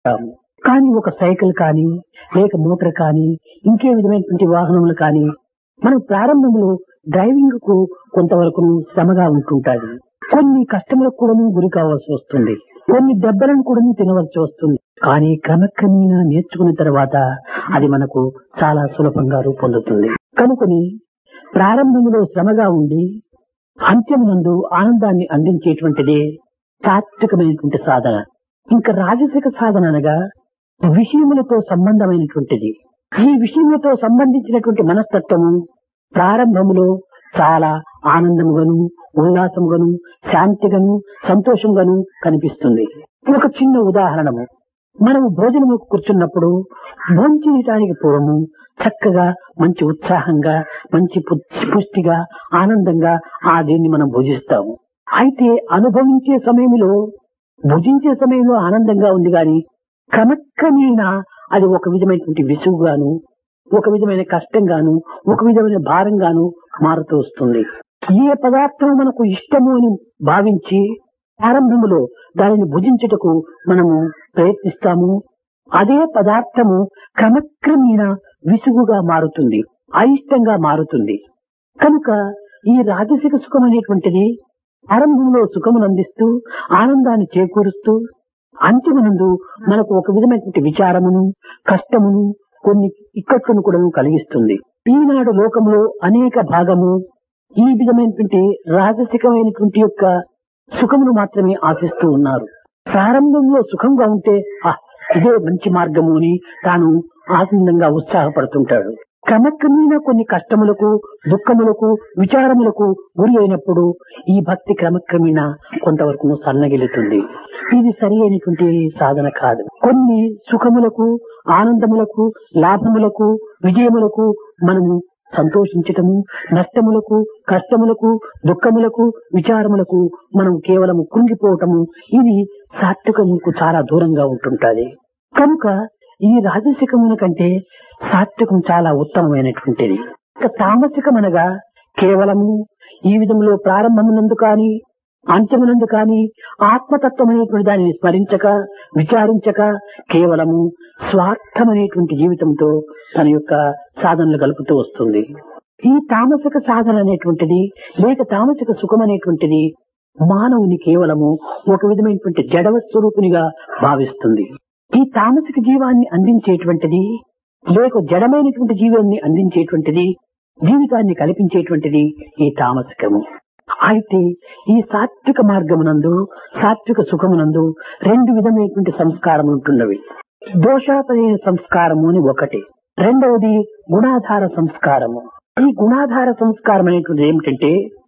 ఉంటాము కానీ ఒక సైకిల్ కానీ లేక మోటార్ కానీ ఇంకే విధమైనటువంటి వాహనములు కానీ మనం ప్రారంభంలో డ్రైవింగ్ కు కొంతవరకు శ్రమగా ఉంటుంటాది కొన్ని కష్టములకు కూడా గురి కావాల్సి వస్తుంది కొన్ని దెబ్బలను కూడా తినవలసి వస్తుంది కానీ క్రమక్రమేణా నేర్చుకున్న తర్వాత అది మనకు చాలా సులభంగా రూపొందుతుంది కనుకొని ప్రారంభంలో శ్రమగా ఉండి అంత్యమునందు ఆనందాన్ని అందించేటువంటిదే సాత్వికమైనటువంటి సాధన ఇంకా రాజసిక సాధన అనగా విషయములతో సంబంధమైనటువంటిది ఈ విషయములతో సంబంధించినటువంటి మనస్తత్వము ప్రారంభములో చాలా ఆనందముగాను ఉల్లాసముగాను శాంతిగాను సంతోషంగాను కనిపిస్తుంది ఒక చిన్న ఉదాహరణము మనము భోజనము కూర్చున్నప్పుడు భోంచేయటానికి పూర్వము చక్కగా మంచి ఉత్సాహంగా మంచి పు- పుష్టిగా ఆనందంగా ఆ దీన్ని మనం భుజిస్తాము అయితే అనుభవించే సమయంలో భుజించే సమయంలో ఆనందంగా ఉంది గాని క్రమక్రమేణా అది ఒక విధమైనటువంటి విసుగుగాను ఒక విధమైన కష్టంగాను ఒక విధమైన భారంగాను మారుతూ వస్తుంది ఏ పదార్థం మనకు ఇష్టము అని భావించి ప్రారంభములో దానిని భుజించుటకు మనము ప్రయత్నిస్తాము అదే పదార్థము క్రమక్రమేణా విసుగుగా మారుతుంది అయిష్టంగా మారుతుంది కనుక ఈ రాజసిక సుఖం అనేటువంటిది ఆరంభంలో సుఖమును అందిస్తూ ఆనందాన్ని చేకూరుస్తూ అంతిమనందు మనకు ఒక విధమైనటువంటి విచారమును కష్టమును కొన్ని ఇక్కట్లను కూడా కలిగిస్తుంది ఈనాడు లోకంలో అనేక భాగము ఈ విధమైనటువంటి రాజసికమైనటువంటి యొక్క సుఖమును మాత్రమే ఆశిస్తూ ఉన్నారు ప్రారంభంలో సుఖంగా ఉంటే "ఆ, ఇదే మంచి మార్గము అని తాను ఆనందంగా ఉత్సాహపడుతుంటాడు క్రమక్రమేణా కొన్ని కష్టములకు దుఃఖములకు విచారములకు గురి అయినప్పుడు ఈ భక్తి క్రమక్రమేణా కొంతవరకు సన్నగిలుతుంది ఇది సరి అయినటువంటి సాధన కాదు కొన్ని సుఖములకు ఆనందములకు లాభములకు విజయములకు మనము సంతోషించటము నష్టములకు కష్టములకు దుఃఖములకు విచారములకు మనం కేవలం కృంగిపోవటము ఇది సాత్వికముకు చాలా దూరంగా ఉంటుంటది కనుక ఈ రాజసికమున కంటే సాత్వికం చాలా ఉత్తమమైనటువంటిది ఇక తామసికం అనగా కేవలము ఈ విధంలో ప్రారంభమునందు కాని అంత్యమునందు కాని ఆత్మతత్వమైనటువంటి దానిని స్మరించక విచారించక కేవలము స్వార్థమైనటువంటి జీవితంతో తన యొక్క సాధనలు గలుపుతూ వస్తుంది ఈ తామసిక సాధన అనేటువంటిది లేక తామసిక సుఖం అనేటువంటిది మానవుని కేవలము ఒక విధమైనటువంటి జడవ స్వరూపునిగా భావిస్తుంది ఈ తామసిక జీవాన్ని అందించేటువంటిది లేక జడమైనటువంటి జీవాన్ని అందించేటువంటిది జీవితాన్ని కల్పించేటువంటిది ఈ తామసికము అయితే ఈ సాత్విక మార్గమునందు సాత్విక సుఖమునందు రెండు విధమైనటువంటి సంస్కారం ఉంటున్నవి దోషాపరైన సంస్కారము అని ఒకటి రెండవది గుణాధార సంస్కారము ఈ గుణాధార సంస్కారం అనేటువంటిది ఏమిటంటే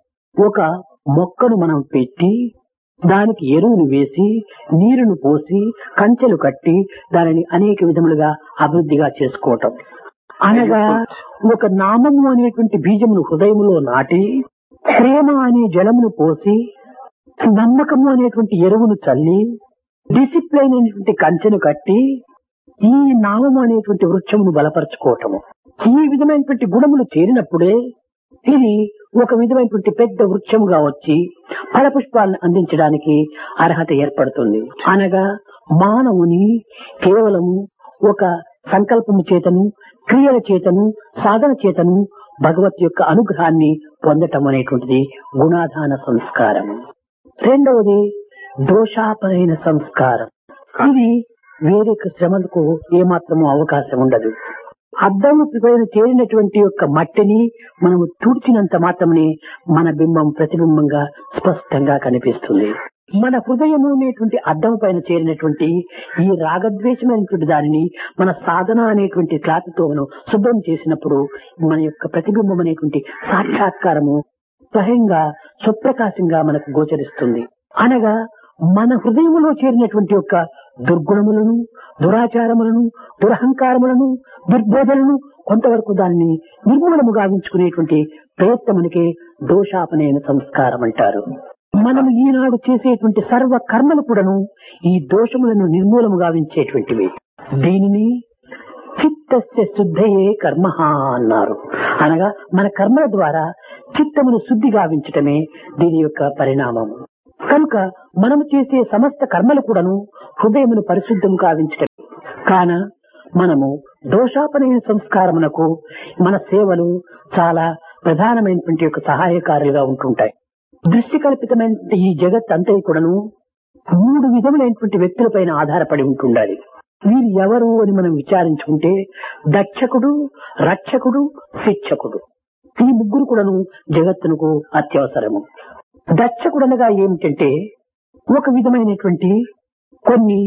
ఒక మొక్కను మనం పెట్టి దానికి ఎరువును వేసి నీరును పోసి కంచెలు కట్టి దానిని అనేక విధములుగా అభివృద్ధిగా చేసుకోవటం అనగా ఒక నామము అనేటువంటి బీజమును హృదయములో నాటి ప్రేమ అనే జలమును పోసి నమ్మకము అనేటువంటి ఎరువును చల్లి డిసిప్లైన్ అనేటువంటి కంచెను కట్టి ఈ నామము అనేటువంటి వృక్షమును బలపరచుకోవటము ఈ విధమైనటువంటి గుణములు చేరినప్పుడే ఇది ఒక విధమైనటువంటి పెద్ద వృక్షముగా వచ్చి ఫలపుష్పాలను అందించడానికి అర్హత ఏర్పడుతుంది అనగా మానవుని కేవలము ఒక సంకల్పము చేతను క్రియల చేతను సాధన చేతను భగవత్ యొక్క అనుగ్రహాన్ని పొందటం అనేటువంటిది గుణాధాన సంస్కారం రెండవది దోషాపరైన సంస్కారం ఇది వేరే శ్రమలకు ఏమాత్రము అవకాశం ఉండదు అద్దము పైన చేరినటువంటి యొక్క మట్టిని మనము తుడిచినంత మాత్రమే మన బింబం ప్రతిబింబంగా స్పష్టంగా కనిపిస్తుంది మన హృదయము అనేటువంటి అద్దం పైన చేరినటువంటి ఈ రాగద్వేషమైనటువంటి దానిని మన సాధన అనేటువంటి క్లాత్తో మనం శుభ్రం చేసినప్పుడు మన యొక్క ప్రతిబింబం అనేటువంటి సాక్షాత్కారము స్వయంగా సుప్రకాశంగా మనకు గోచరిస్తుంది అనగా మన హృదయములో చేరినటువంటి యొక్క దుర్గుణములను దురాచారములను దురహంకారములను దుర్బోధలను కొంతవరకు దానిని నిర్మూలము గావించుకునేటువంటి ప్రయత్నమునికే దోషాపనైన సంస్కారం అంటారు మనము ఈనాడు చేసేటువంటి సర్వ కర్మలు కూడాను ఈ దోషములను నిర్మూలము గావించేటువంటివి దీనిని చిత్తస్య శుద్ధయే కర్మ అన్నారు అనగా మన కర్మల ద్వారా చిత్తమును శుద్ధి గావించటమే దీని యొక్క పరిణామము కనుక మనము చేసే సమస్త కర్మలు కూడాను హృదయమును పరిశుద్ధం కావించటం కాన మనము దోషాపనైన సంస్కారమునకు మన సేవలు చాలా ప్రధానమైనటువంటి యొక్క సహాయకారులుగా ఉంటుంటాయి దృష్టి కల్పితమైన ఈ జగత్ అంతా కూడాను మూడు విధములైనటువంటి వ్యక్తులపైన ఆధారపడి ఉంటుండాలి వీరు ఎవరు అని మనం విచారించుకుంటే దక్షకుడు రక్షకుడు శిక్షకుడు ఈ ముగ్గురు కూడాను జగత్తునకు అత్యవసరము దక్షకుడనగా ఏమిటంటే ఒక విధమైనటువంటి కొన్ని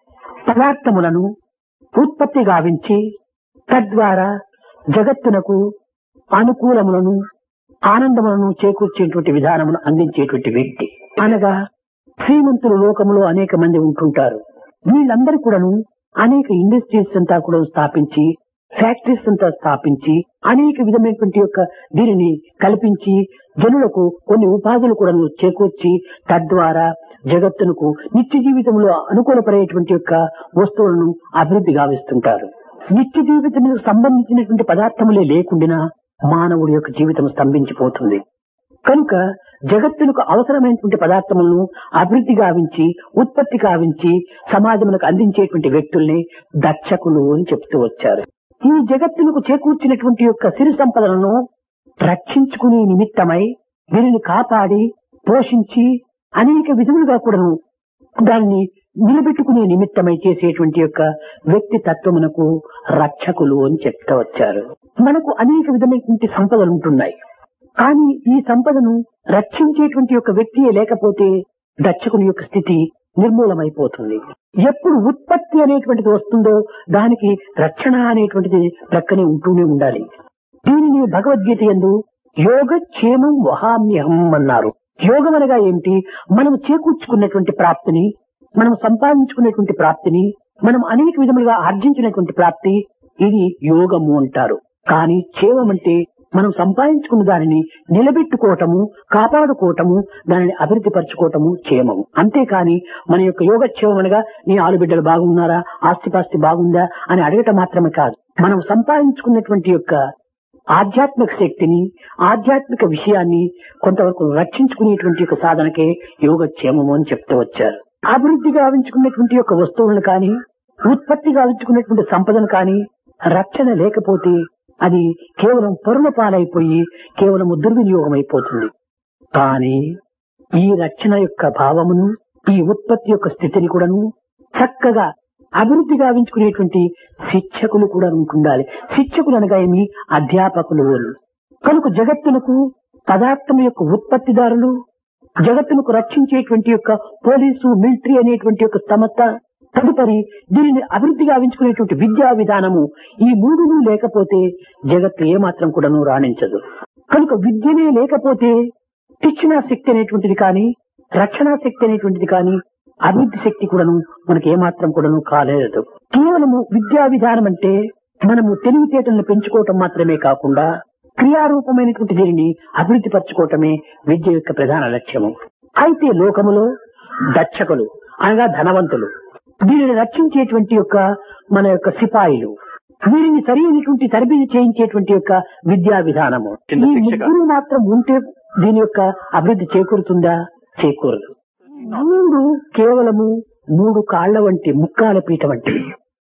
పదార్థములను ఉత్పత్తి గావించి తద్వారా జగత్తునకు అనుకూలములను ఆనందములను చేకూర్చేటువంటి విధానమును అందించేటువంటి వ్యక్తి అనగా శ్రీమంతులు లోకములో అనేక మంది ఉంటుంటారు వీళ్ళందరూ కూడాను అనేక ఇండస్ట్రీస్ అంతా కూడా స్థాపించి ఫ్యాక్టరీస్ అంతా స్థాపించి అనేక విధమైనటువంటి యొక్క దీనిని కల్పించి జనులకు కొన్ని ఉపాధులు కూడా చేకూర్చి తద్వారా జగత్తునకు నిత్య జీవితంలో అనుకూలపడేటువంటి యొక్క వస్తువులను అభివృద్ధి గావిస్తుంటారు నిత్య జీవితములకు సంబంధించినటువంటి పదార్థములే లేకుండా మానవుడి యొక్క జీవితం స్తంభించిపోతుంది కనుక జగత్తులకు అవసరమైనటువంటి పదార్థములను అభివృద్ధి గావించి ఉత్పత్తి కావించి సమాజములకు అందించేటువంటి వ్యక్తుల్ని దక్షకులు అని చెప్తూ వచ్చారు ఈ జగత్తులకు చేకూర్చినటువంటి యొక్క సిరి సంపదలను రక్షించుకునే నిమిత్తమై వీరిని కాపాడి పోషించి అనేక విధములుగా కూడాను దాన్ని నిలబెట్టుకునే నిమిత్తమై చేసేటువంటి యొక్క వ్యక్తి తత్వమునకు రక్షకులు అని చెప్తూ వచ్చారు మనకు అనేక విధమైనటువంటి సంపదలు ఉంటున్నాయి కానీ ఈ సంపదను రక్షించేటువంటి యొక్క వ్యక్తియే లేకపోతే దక్షకుని యొక్క స్థితి నిర్మూలమైపోతుంది ఎప్పుడు ఉత్పత్తి అనేటువంటిది వస్తుందో దానికి రక్షణ అనేటువంటిది ప్రక్కనే ఉంటూనే ఉండాలి దీనిని భగవద్గీత ఎందు యోగ క్షేమం వహామ్యహం అన్నారు యోగం అనగా ఏమిటి మనం చేకూర్చుకున్నటువంటి ప్రాప్తిని మనం సంపాదించుకున్నటువంటి ప్రాప్తిని మనం అనేక విధములుగా ఆర్జించినటువంటి ప్రాప్తి ఇది యోగము అంటారు కానీ క్షేమం అంటే మనం సంపాదించుకున్న దానిని నిలబెట్టుకోవటము కాపాడుకోవటము దానిని అభివృద్ధి పరచుకోవటము క్షేమము అంతేకాని మన యొక్క యోగక్షేమం అనగా నీ ఆలుబిడ్డలు బాగున్నారా ఆస్తిపాస్తి బాగుందా అని అడగటం మాత్రమే కాదు మనం సంపాదించుకున్నటువంటి యొక్క ఆధ్యాత్మిక శక్తిని ఆధ్యాత్మిక విషయాన్ని కొంతవరకు రక్షించుకునేటువంటి యొక్క సాధనకే యోగక్షేమము అని చెప్తూ వచ్చారు అభివృద్ధి గావించుకున్నటువంటి యొక్క వస్తువులను కానీ ఉత్పత్తి గావించుకున్నటువంటి సంపదను కానీ రక్షణ లేకపోతే అది కేవలం పొరల పాలైపోయి కేవలం దుర్వినియోగం అయిపోతుంది కానీ ఈ రక్షణ యొక్క భావమును ఈ ఉత్పత్తి యొక్క స్థితిని కూడాను చక్కగా అభివృద్ధి గావించుకునేటువంటి శిక్షకులు కూడా ఉంటుండాలి శిక్షకులు అనగా ఏమి అధ్యాపకులు అని కనుక జగత్తునకు పదార్థం యొక్క ఉత్పత్తిదారులు జగత్తునకు రక్షించేటువంటి యొక్క పోలీసు మిలిటరీ అనేటువంటి యొక్క సంస్థ తదుపరి దీనిని అభివృద్ధి గావించుకునేటువంటి విద్యా విధానము ఈ మూడును లేకపోతే జగత్తు ఏమాత్రం కూడాను రాణించదు కనుక విద్యనే లేకపోతే శిక్షణా శక్తి అనేటువంటిది కానీ రక్షణా శక్తి అనేటువంటిది కానీ అభివృద్ధి శక్తి కూడాను మనకి ఏమాత్రం కూడాను కాలేదు కేవలము విద్యా విధానం అంటే మనము తెలివితేటలను పెంచుకోవటం మాత్రమే కాకుండా క్రియారూపమైనటువంటి దీనిని అభివృద్ధి పరచుకోవటమే విద్య యొక్క ప్రధాన లక్ష్యము అయితే లోకములో దక్షకులు అనగా ధనవంతులు దీనిని రక్షించేటువంటి యొక్క మన యొక్క సిపాయిలు వీరిని సరైనటువంటి తరబేది చేయించేటువంటి యొక్క విద్యా విధానము చిన్న ఈ శిక్షగా. ముగ్గురు మాత్రం ఉంటే దీని యొక్క అభివృద్ధి చేకూరుతుందా చేకూరదు మూడు కేవలము మూడు కాళ్ల వంటి ముక్కాల పీట వంటి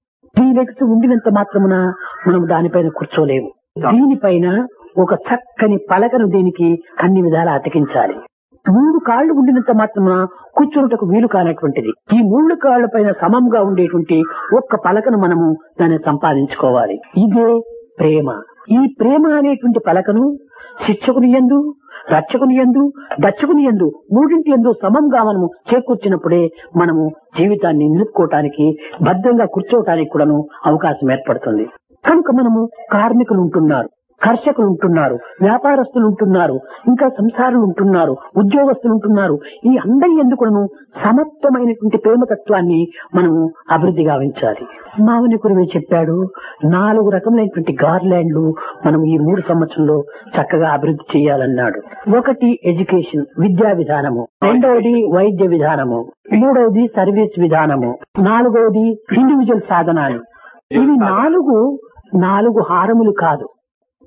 ఈ లెగ్స్ ఉండినంత మాత్రమున మనం దానిపైన కూర్చోలేము దీనిపైన ఒక చక్కని పలకను దీనికి అన్ని విధాలా అతికించాలి మూడు కాళ్లు ఉండినంత మాత్రమున కూర్చున్నటకు వీలు కానటువంటిది ఈ మూడు కాళ్ల పైన సమంగా ఉండేటువంటి ఒక్క పలకను మనము దాన్ని సంపాదించుకోవాలి ఇదే ప్రేమ ఈ ప్రేమ అనేటువంటి పలకను శిక్షకుని ఎందు రక్షకుని ఎందు దక్షకుని ఎందు మూడింటి ఎందు సమంగా మనము చేకూర్చినప్పుడే మనము జీవితాన్ని నిలుపుకోవటానికి భద్రంగా కూర్చోవటానికి కూడాను అవకాశం ఏర్పడుతుంది కనుక మనము కార్మికులు ఉంటున్నారు కర్షకులు ఉంటున్నారు వ్యాపారస్తులు ఉంటున్నారు ఇంకా సంసారులు ఉంటున్నారు ఉద్యోగస్తులు ఉంటున్నారు ఈ అందరి ఎందుకును సమత్వమైనటువంటి ప్రేమతత్వాన్ని మనము అభివృద్ధి గావించాలి మావని కురువే చెప్పాడు నాలుగు రకములైనటువంటి గార్లాండ్లు మనం ఈ మూడు సంవత్సరంలో చక్కగా అభివృద్ధి చేయాలన్నాడు ఒకటి ఎడ్యుకేషన్ విద్యా విధానము రెండవది వైద్య విధానము మూడవది సర్వీస్ విధానము నాలుగవది ఇండివిజువల్ సాధనాలు ఇవి నాలుగు నాలుగు హారములు కాదు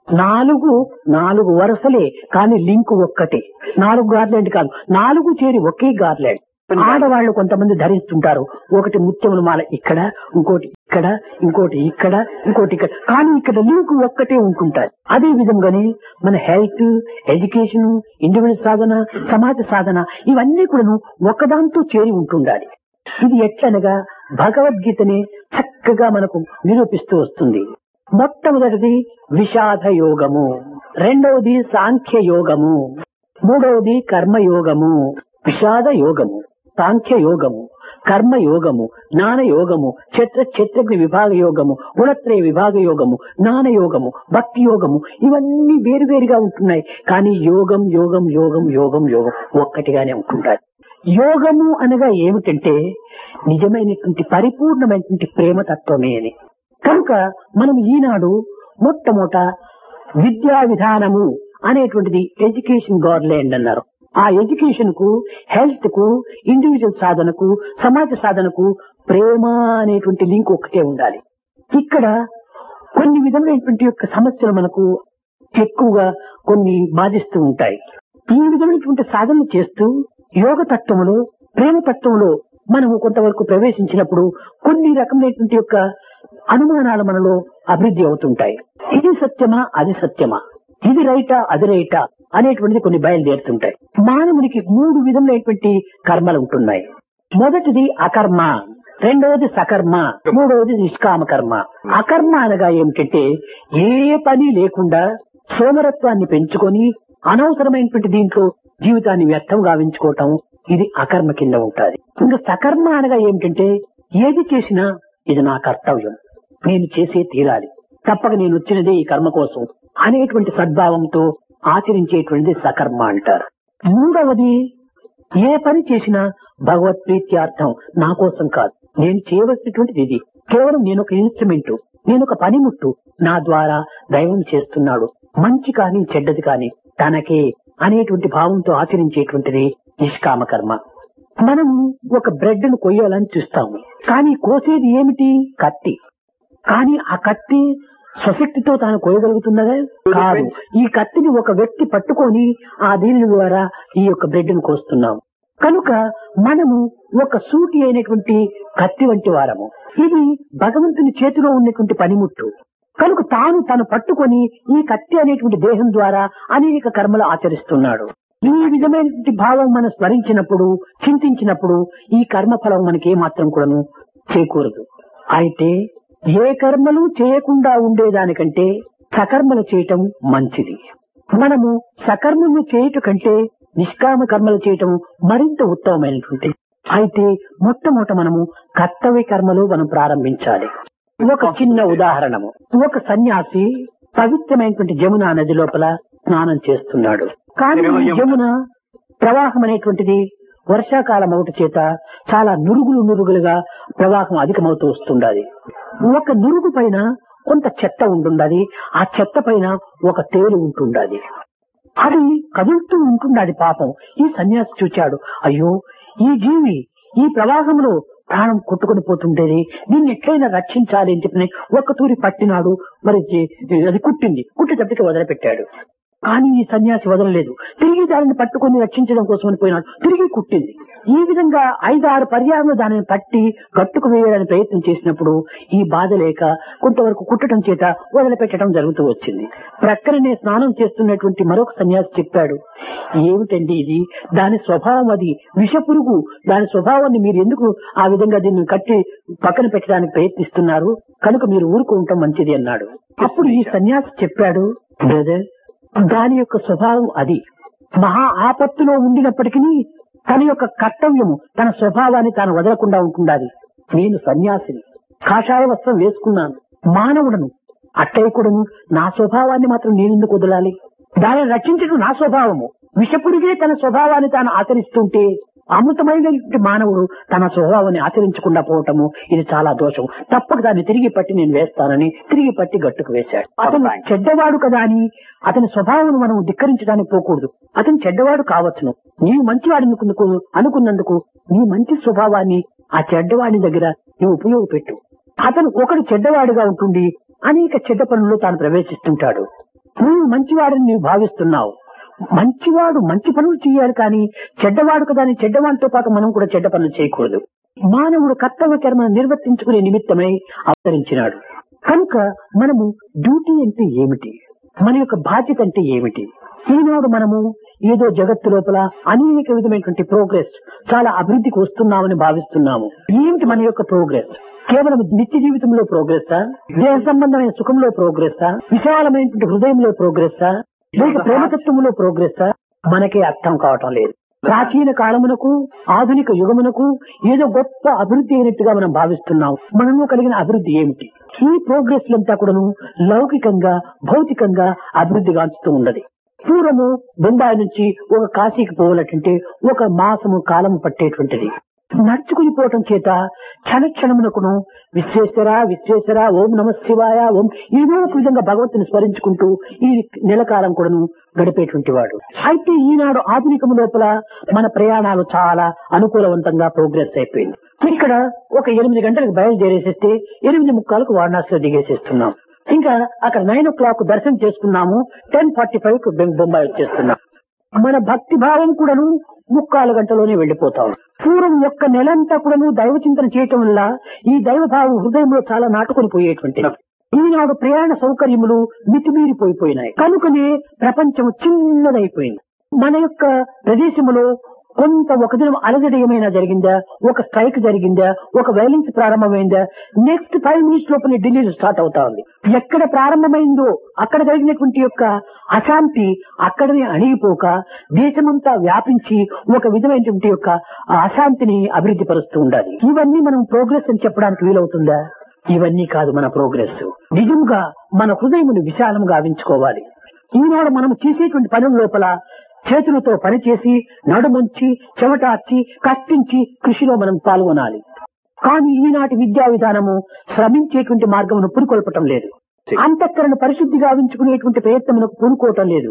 నాలుగు నాలుగు వరుసలే కానీ లింక్ ఒక్కటే నాలుగు గార్లెండ్ కాదు నాలుగు చేరి ఒకే గార్లెండ్ ఆడవాళ్లు కొంతమంది ధరిస్తుంటారు ఒకటి ముత్యముల మాల ఇక్కడ ఇంకోటి ఇక్కడ ఇంకోటి ఇక్కడ ఇంకోటి ఇక్కడ కానీ ఇక్కడ లింక్ ఒక్కటే ఉంటుంటారు అదే విధంగానే మన హెల్త్ ఎడ్యుకేషన్ ఇండివిజువల్ సాధన సమాజ సాధన ఇవన్నీ కూడాను ఒకదాంతో చేరి ఉంటుండాలి ఇది ఎట్లనగా భగవద్గీతని చక్కగా మనకు నిరూపిస్తూ వస్తుంది మొట్టమొదటిది విషాద యోగము రెండవది సాంఖ్య యోగము మూడవది కర్మయోగము విషాద యోగము సాంఖ్య యోగము కర్మ యోగము జ్ఞాన యోగము క్షేత్ర క్షేత్రజ్ఞ విభాగ యోగము గుణత్రయ విభాగ యోగము జ్ఞాన యోగము భక్తి యోగము ఇవన్నీ వేరువేరుగా ఉంటున్నాయి కానీ యోగం యోగం యోగం యోగం యోగం ఒక్కటిగానే ఉంటుంటాయి యోగము అనగా ఏమిటంటే నిజమైనటువంటి పరిపూర్ణమైనటువంటి ప్రేమ తత్వమే అని కనుక మనం ఈనాడు మొట్టమొదట విద్యా విధానము అనేటువంటిది ఎడ్యుకేషన్ గార్లాండ్ అన్నారు ఆ ఎడ్యుకేషన్ కు హెల్త్ కు ఇండివిజువల్ సాధనకు సమాజ సాధనకు ప్రేమ అనేటువంటి లింక్ ఒక్కటే ఉండాలి ఇక్కడ కొన్ని విధమైనటువంటి యొక్క సమస్యలు మనకు ఎక్కువగా కొన్ని బాధిస్తూ ఉంటాయి ఈ విధమైనటువంటి సాధనలు చేస్తూ యోగ తత్వములో ప్రేమ తత్వంలో మనము కొంతవరకు ప్రవేశించినప్పుడు కొన్ని రకమైనటువంటి యొక్క అనుమానాలు మనలో అభివృద్ధి అవుతుంటాయి ఇది సత్యమా అది సత్యమా ఇది రైటా అది రైటా అనేటువంటిది కొన్ని బయలుదేరుతుంటాయి మానవునికి మూడు విధములైనటువంటి కర్మలు ఉంటున్నాయి మొదటిది అకర్మ రెండవది సకర్మ మూడవది నిష్కామ కర్మ అకర్మ అనగా ఏమిటంటే ఏ పని లేకుండా సోమరత్వాన్ని పెంచుకొని అనవసరమైనటువంటి దీంట్లో జీవితాన్ని వ్యర్థం గావించుకోవటం ఇది అకర్మ కింద ఉంటుంది ఇంకా సకర్మ అనగా ఏమిటంటే ఏది చేసినా ఇది నా కర్తవ్యం నేను చేసే తీరాలి తప్పక నేను వచ్చినదే ఈ కర్మ కోసం అనేటువంటి సద్భావంతో ఆచరించేటువంటిది సకర్మ అంటారు మూడవది ఏ పని చేసినా భగవత్ ప్రీత్యార్థం నా కోసం కాదు నేను చేయవలసినటువంటిది ఇది కేవలం నేను ఒక ఇన్స్ట్రుమెంట్ నేను ఒక పనిముట్టు నా ద్వారా దైవం చేస్తున్నాడు మంచి కాని చెడ్డది కాని తనకే అనేటువంటి భావంతో ఆచరించేటువంటిది నిష్కామ కర్మ మనం ఒక బ్రెడ్ ను కొయ్యాలని చూస్తాము కానీ కోసేది ఏమిటి కత్తి కానీ ఆ కత్తి స్వశక్తితో తాను కోయగలుగుతున్నదా కాదు ఈ కత్తిని ఒక వ్యక్తి పట్టుకొని ఆ దీని ద్వారా ఈ యొక్క బ్రెడ్ ను కోస్తున్నాం కనుక మనము ఒక సూటి అయినటువంటి కత్తి వంటి వారము ఇది భగవంతుని చేతిలో ఉన్నటువంటి పనిముట్టు కనుక తాను తను పట్టుకొని ఈ కత్తి అనేటువంటి దేహం ద్వారా అనేక కర్మలు ఆచరిస్తున్నాడు ఈ విధమైనటువంటి భావం మనం స్మరించినప్పుడు చింతించినప్పుడు ఈ కర్మ ఫలం మనకి ఏమాత్రం కూడాను చేకూరదు అయితే ఏ కర్మలు చేయకుండా ఉండేదానికంటే సకర్మలు చేయటం మంచిది మనము సకర్మలు చేయుట కంటే నిష్కామ కర్మలు చేయటం మరింత ఉత్తమమైనటువంటి అయితే మొట్టమొదట మనము కర్తవ్య కర్మలు మనం ప్రారంభించాలి ఒక చిన్న ఉదాహరణము ఒక సన్యాసి పవిత్రమైనటువంటి జమున నది లోపల స్నానం చేస్తున్నాడు కానీ ఈ జమున ప్రవాహం అనేటువంటిది వర్షాకాలం ఒకటి చేత చాలా నురుగులు నురుగులుగా ప్రవాహం అధికమవుతూ వస్తుండది ఒక నురుగు పైన కొంత చెత్త ఉంటుండది ఆ చెత్త పైన ఒక తేలు ఉంటుండది అది కదులుతూ ఉంటుండది పాపం ఈ సన్యాసి చూచాడు అయ్యో ఈ జీవి ఈ ప్రవాహంలో ప్రాణం కొట్టుకుని పోతుండేది దీన్ని ఎట్లయినా రక్షించాలి అని చెప్పి ఒక్క తూరి పట్టినాడు మరి జీ- అది కుట్టింది కుట్టేటప్పటికి వదిలిపెట్టాడు కానీ ఈ సన్యాసి వదలలేదు తిరిగి దానిని పట్టుకొని రక్షించడం కోసమని పోయినాడు తిరిగి కుట్టింది ఈ విధంగా ఐదు ఆరు పర్యాలు దానిని పట్టి గట్టుకు వేయాలని ప్రయత్నం చేసినప్పుడు ఈ బాధ లేక కొంతవరకు కుట్టడం చేత వదిలిపెట్టడం జరుగుతూ వచ్చింది ప్రక్కననే స్నానం చేస్తున్నటువంటి మరొక సన్యాసి చెప్పాడు ఏమిటండి ఇది దాని స్వభావం అది విషపురుగు దాని స్వభావాన్ని మీరు ఎందుకు ఆ విధంగా దీన్ని కట్టి పక్కన పెట్టడానికి ప్రయత్నిస్తున్నారు కనుక మీరు ఊరుకుంటాం మంచిది అన్నాడు అప్పుడు ఈ సన్యాసి చెప్పాడు బ్రదర్ దాని యొక్క స్వభావం అది మహా ఆపత్తులో ఉండినప్పటికీ తన యొక్క కర్తవ్యము తన స్వభావాన్ని తాను వదలకుండా ఉంటుండాలి నేను సన్యాసిని కాషాయ వస్త్రం వేసుకున్నాను మానవుడను అట్టయ్యకుడను నా స్వభావాన్ని మాత్రం నేనెందుకు వదలాలి దానిని రక్షించడం నా స్వభావము విషపుడిగే తన స్వభావాన్ని తాను ఆచరిస్తుంటే అమృతమైనటువంటి మానవుడు తన స్వభావాన్ని ఆచరించకుండా పోవటము ఇది చాలా దోషం తప్పక దాన్ని తిరిగి పట్టి నేను వేస్తానని తిరిగి పట్టి గట్టుకు వేశాడు అతను చెడ్డవాడు కదా అని అతని స్వభావం మనం ధిక్కరించడానికి పోకూడదు అతను చెడ్డవాడు కావచ్చును నీవు మంచివాడు అనుకున్నందుకు అనుకున్నందుకు నీ మంచి స్వభావాన్ని ఆ చెడ్డవాడి దగ్గర నీవు ఉపయోగపెట్టు అతను ఒకడు చెడ్డవాడుగా ఉంటుండి అనేక చెడ్డ పనుల్లో తాను ప్రవేశిస్తుంటాడు నువ్వు మంచివాడని నీవు భావిస్తున్నావు మంచివాడు మంచి పనులు చేయాలి కానీ చెడ్డవాడు కదా అని చెడ్డవాడితో పాటు మనం కూడా చెడ్డ పనులు చేయకూడదు మానవుడు కర్తవ్య కర్మను నిర్వర్తించుకునే నిమిత్తమై అవతరించినాడు కనుక మనము డ్యూటీ అంటే ఏమిటి మన యొక్క బాధ్యత అంటే ఏమిటి ఈనాడు మనము ఏదో జగత్తు లోపల అనేక విధమైనటువంటి ప్రోగ్రెస్ చాలా అభివృద్ధికి వస్తున్నామని భావిస్తున్నాము ఏమిటి మన యొక్క ప్రోగ్రెస్ కేవలం నిత్య జీవితంలో ప్రోగ్రెస్సా దేహ సంబంధమైన సుఖంలో ప్రోగ్రెస్సా విశాలమైనటువంటి హృదయంలో ప్రోగ్రెస్సా లేక ప్రేమతత్వంలో ప్రోగ్రెస్సా మనకే అర్థం కావటం లేదు ప్రాచీన కాలమునకు ఆధునిక యుగమునకు ఏదో గొప్ప అభివృద్ధి అయినట్టుగా మనం భావిస్తున్నాం మనలో కలిగిన అభివృద్ధి ఏమిటి ఈ ప్రోగ్రెస్ అంతా కూడాను లౌకికంగా భౌతికంగా అభివృద్ధి గాంచుతూ ఉండదు పూర్వము బొంబాయి నుంచి ఒక కాశీకి పోవాలంటే ఒక మాసము కాలము పట్టేటువంటిది నడుచుకుని పోవటం చేత క్షణ క్షణమునకును విశ్వేశ్వర విశ్వేశ్వర ఓం నమ శివాయ ఓం ఏదో ఒక విధంగా భగవంతుని స్మరించుకుంటూ ఈ నెల కాలం కూడాను గడిపేటువంటి వాడు అయితే ఈనాడు ఆధునికము లోపల మన ప్రయాణాలు చాలా అనుకూలవంతంగా ప్రోగ్రెస్ అయిపోయింది ఇక్కడ ఒక ఎనిమిది గంటలకు బయలుదేరేసేస్తే ఎనిమిది ముక్కాలకు వారణాసిలో దిగేసేస్తున్నాం ఇంకా అక్కడ నైన్ ఓ క్లాక్ దర్శనం చేసుకున్నాము టెన్ ఫార్టీ ఫైవ్ కు బొంబాయి వచ్చేస్తున్నాం మన భక్తి భావం కూడాను ముక్కాలు గంటలోనే వెళ్లిపోతాం పూర్వం ఒక్క నెలంతా కూడాను దైవ చింతన చేయటం వల్ల ఈ దైవ భావం హృదయంలో చాలా నాటుకొని పోయేటువంటి ఈనాడు ప్రయాణ సౌకర్యములు మితిమీరిపోయిపోయినాయి కనుకనే ప్రపంచం చిన్నదైపోయింది మన యొక్క ప్రదేశములో కొంత ఒక దినం అలజడి ఏమైనా జరిగిందా ఒక స్ట్రైక్ జరిగిందా ఒక వైలెన్స్ ప్రారంభమైందా నెక్స్ట్ ఫైవ్ మినిట్స్ లోపల ఢిల్లీలో స్టార్ట్ అవుతా ఉంది ఎక్కడ ప్రారంభమైందో అక్కడ జరిగినటువంటి యొక్క అశాంతి అక్కడనే అణిగిపోక దేశమంతా వ్యాపించి ఒక విధమైనటువంటి యొక్క ఆ అశాంతిని అభివృద్ధి పరుస్తూ ఉండాలి ఇవన్నీ మనం ప్రోగ్రెస్ అని చెప్పడానికి వీలవుతుందా ఇవన్నీ కాదు మన ప్రోగ్రెస్ నిజంగా మన హృదయమును విశాలంగా గావించుకోవాలి ఈనాడు మనం చేసేటువంటి పనుల లోపల చేతులతో పనిచేసి నడుముంచి చెమటార్చి కష్టించి కృషిలో మనం పాల్గొనాలి కానీ ఈనాటి విద్యా విధానము శ్రమించేటువంటి మార్గమును పురుకొల్పటం లేదు అంతఃకరణ పరిశుద్ధి గావించుకునేటువంటి ప్రయత్నమునకు పూనుకోవటం లేదు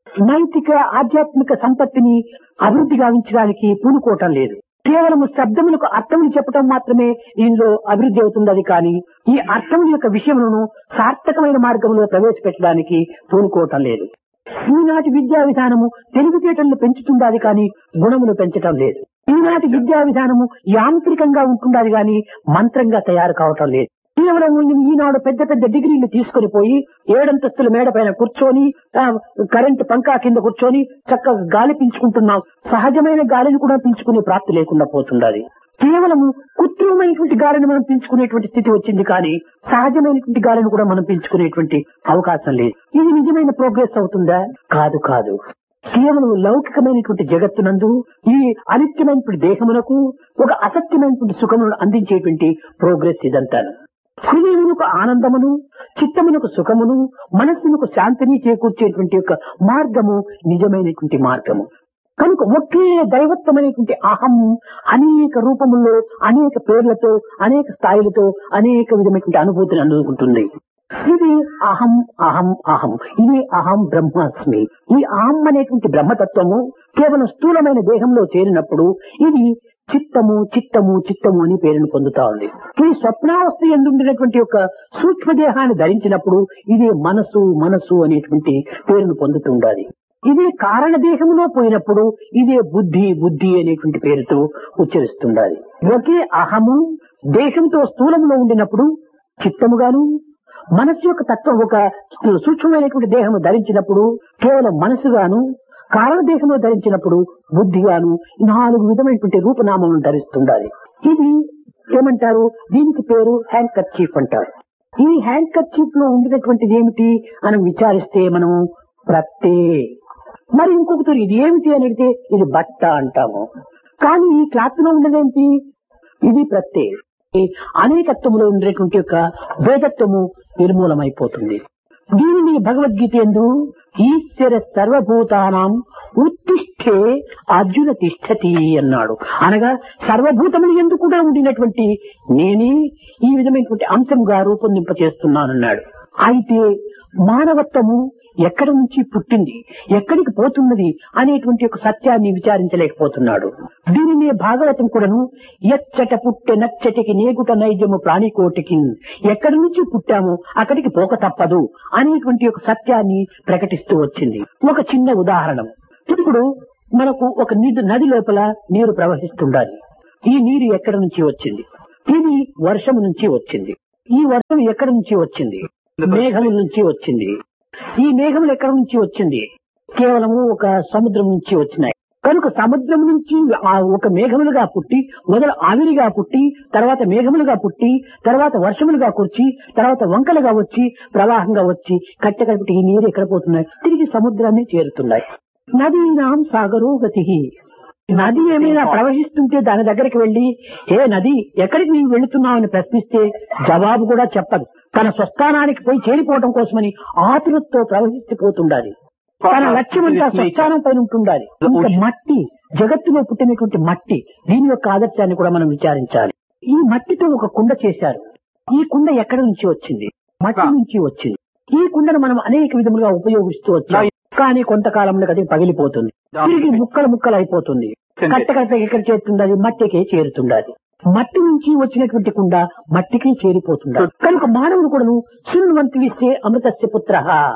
నైతిక ఆధ్యాత్మిక సంపత్తిని అభివృద్ధి గావించడానికి పూనుకోవటం లేదు కేవలం శబ్దములకు అర్థములు చెప్పడం మాత్రమే దీనిలో అభివృద్ధి అవుతున్నది కానీ ఈ అర్థముల యొక్క విషయములను సార్థకమైన మార్గంలో ప్రవేశపెట్టడానికి పూనుకోవటం లేదు ఈనాటి విద్యా విధానము తెలివితేటలను పెంచుతుండాలి కానీ గుణమును పెంచటం లేదు ఈనాటి విద్యా విధానము యాంత్రికంగా ఉంటుండాలి కానీ మంత్రంగా తయారు కావటం లేదు కేవలం ఈనాడు పెద్ద పెద్ద డిగ్రీలు తీసుకొని పోయి ఏడంతస్తుల మేడ పైన కూర్చొని ఆ, కరెంటు పంకా కింద కూర్చొని చక్కగా గాలి పీల్చుకుంటున్నాం సహజమైన గాలిని కూడా పీల్చుకునే ప్రాప్తి లేకుండా పోతుండాలి కేవలము కృత్రిమమైనటువంటి గాలిని మనం పీల్చుకునేటువంటి స్థితి వచ్చింది కానీ సహజమైనటువంటి గాలిని కూడా మనం పీల్చుకునేటువంటి అవకాశం లేదు ఇది నిజమైన ప్రోగ్రెస్ అవుతుందా కాదు కాదు కేవలం లౌకికమైనటువంటి జగత్తునందు ఈ అనిత్యమైనటువంటి దేహమునకు ఒక అసత్యమైనటువంటి సుఖమును అందించేటువంటి ప్రోగ్రెస్ ఇదంతా హృదయమునకు ఆనందమును చిత్తమునకు సుఖమును మనస్సునకు శాంతిని చేకూర్చేటువంటి యొక్క మార్గము నిజమైనటువంటి మార్గము కనుక ఒకే దైవత్వమైనటువంటి అహం అనేక రూపముల్లో అనేక పేర్లతో అనేక స్థాయిలతో అనేక విధమైనటువంటి అనుభూతిని అందుకుంటుంది ఇది అహం అహం అహం ఇది అహం బ్రహ్మాస్మి ఈ అహం అనేటువంటి బ్రహ్మతత్వము కేవలం స్థూలమైన దేహంలో చేరినప్పుడు ఇది చిత్తము చిత్తము చిత్తము అని పేరును పొందుతా ఉంది ఈ స్వప్నావస్థ ఎందుండినటువంటి యొక్క సూక్ష్మ దేహాన్ని ధరించినప్పుడు ఇదే మనసు మనసు అనేటువంటి పేరును పొందుతూ ఉండాలి ఇదే కారణ దేహంలో పోయినప్పుడు ఇదే బుద్ధి బుద్ధి అనేటువంటి పేరుతో ఉచ్చరిస్తుండాలి ఒకే అహము దేహంతో స్థూలంలో ఉండినప్పుడు చిత్తముగాను మనస్సు యొక్క తత్వం ఒక సూక్ష్మమైనటువంటి దేహము ధరించినప్పుడు కేవలం మనసుగాను కారణ దేహంలో ధరించినప్పుడు బుద్ధిగాను నాలుగు విధమైనటువంటి రూపనామములను ధరిస్తుండాలి ఇది ఏమంటారు దీనికి పేరు హ్యాండ్ కర్చీఫ్ అంటారు ఈ హ్యాండ్ కర్చీఫ్ లో ఉండినటువంటిది ఏమిటి అని విచారిస్తే మనం ప్రత్తే మరి ఇంకొకటి ఇది ఏమిటి అని అడిగితే ఇది బట్ట అంటాము కానీ ఈ క్లాత్ లో ఉండదేంటి ఇది ప్రత్తే ఈ అనేకత్వములో ఉండేటువంటి యొక్క భేదత్వము నిర్మూలమైపోతుంది దీనిని భగవద్గీత ఎందు ఈశ్వర సర్వభూతానాం ఉత్తిష్ఠే అర్జున తిష్టతి అన్నాడు అనగా సర్వభూతములు ఎందు కూడా ఉండినటువంటి నేనే ఈ విధమైనటువంటి అంశంగా రూపొందింప చేస్తున్నానన్నాడు అయితే మానవత్వము ఎక్కడి నుంచి పుట్టింది ఎక్కడికి పోతున్నది అనేటువంటి ఒక సత్యాన్ని విచారించలేకపోతున్నాడు దీనినే భాగవతం కూడాను ఎచ్చట పుట్టె నచ్చటికి నేగుట నైజము ప్రాణికోటికి ఎక్కడి నుంచి పుట్టామో అక్కడికి పోక తప్పదు అనేటువంటి ఒక సత్యాన్ని ప్రకటిస్తూ వచ్చింది ఒక చిన్న ఉదాహరణ ఇప్పుడు మనకు ఒక నిధి నది లోపల నీరు ప్రవహిస్తుండాలి ఈ నీరు ఎక్కడి నుంచి వచ్చింది ఇది వర్షం నుంచి వచ్చింది ఈ వర్షం ఎక్కడి నుంచి వచ్చింది మేఘముల నుంచి వచ్చింది ఈ మేఘములు ఎక్కడి నుంచి వచ్చింది కేవలము ఒక సముద్రం నుంచి వచ్చినాయి కనుక సముద్రం నుంచి ఆ ఒక మేఘములుగా పుట్టి మొదలు ఆవిరిగా పుట్టి తర్వాత మేఘములుగా పుట్టి తర్వాత వర్షములుగా కూర్చి తర్వాత వంకలుగా వచ్చి ప్రవాహంగా వచ్చి కట్టె కట్టి ఈ నీరు ఎక్కడ పోతున్నాయి తిరిగి సముద్రాన్ని చేరుతున్నాయి నదీనాం సాగరో గతి నది ఏమైనా ప్రవహిస్తుంటే దాని దగ్గరికి వెళ్లి ఏ నది ఎక్కడికి నీవు వెళుతున్నావు అని ప్రశ్నిస్తే జవాబు కూడా చెప్పదు తన స్వస్థానానికి పోయి చేరిపోవడం కోసమని ఆతురతో ప్రవహిస్తుపోతుండాలి తన లక్ష్యం అంతా స్వస్థానం పైన ఉంటుండాలి ఇంకా మట్టి జగత్తులో పుట్టినటువంటి మట్టి దీని యొక్క ఆదర్శాన్ని కూడా మనం విచారించాలి ఈ మట్టితో ఒక కుండ చేశారు ఈ కుండ ఎక్కడి నుంచి వచ్చింది మట్టి నుంచి వచ్చింది ఈ కుండను మనం అనేక విధములుగా ఉపయోగిస్తూ వచ్చాం కానీ కొంతకాలంలో అది పగిలిపోతుంది తిరిగి ముక్కలు ముక్కలు అయిపోతుంది కట్ట కట్ట ఎక్కడ చేరుతుంది అది మట్టికే చేరుతుండాలి మట్టి నుంచి వచ్చినటువంటి కుండ మట్టికి చేరిపోతుంది కనుక మానవుడు కూడాను శృణ్వంతి విశ్వే అమృతస్య పుత్ర